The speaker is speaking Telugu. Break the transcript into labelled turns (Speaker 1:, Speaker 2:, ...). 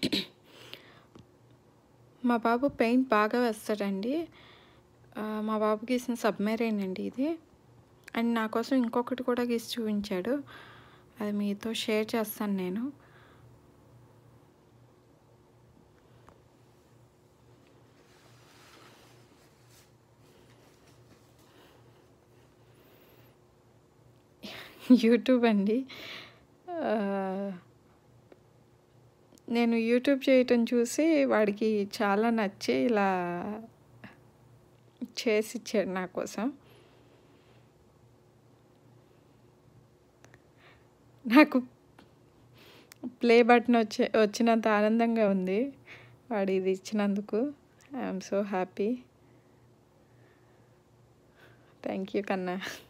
Speaker 1: మా బాబు పెయింట్ బాగా వేస్తాడండి ఆ, మా బాబు గీసిన సబ్మెరైన్ అండి ఇది అండ్ నా కోసం ఇంకొకటి కూడా గీసి చూపించాడు అది మీతో షేర్ చేస్తాను నేను యూట్యూబ్ అండి ఆ, నేను యూట్యూబ్ చేయటం చూసి వాడికి చాలా నచ్చి ఇలా చేసి ఇచ్చాడు నా కోసం నాకు ప్లే బటన్ వచ్చే వచ్చినంత ఆనందంగా ఉంది వాడు ఇది ఇచ్చినందుకు I'm so happy thank you కన్నా